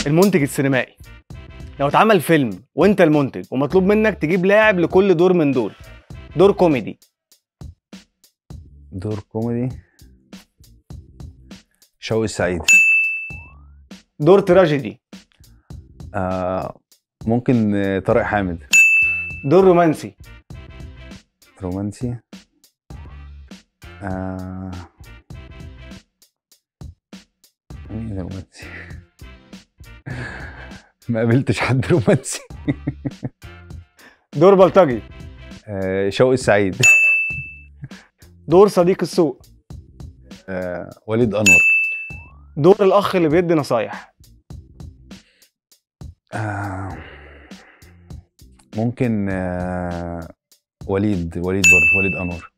المنتج السينمائي لو اتعمل فيلم وانت المنتج ومطلوب منك تجيب لاعب لكل دور من دول دور كوميدي دور كوميدي شوقي السعيد دور تراجيدي آه ممكن آه، طارق حامد دور رومانسي رومانسي آه مين رومانسي ما قابلتش حد رومانسي دور بلطجي آه شوقي السعيد دور صديق السوق آه وليد انور دور الاخ اللي بيدي نصايح آه ممكن آه وليد وليد برضه وليد انور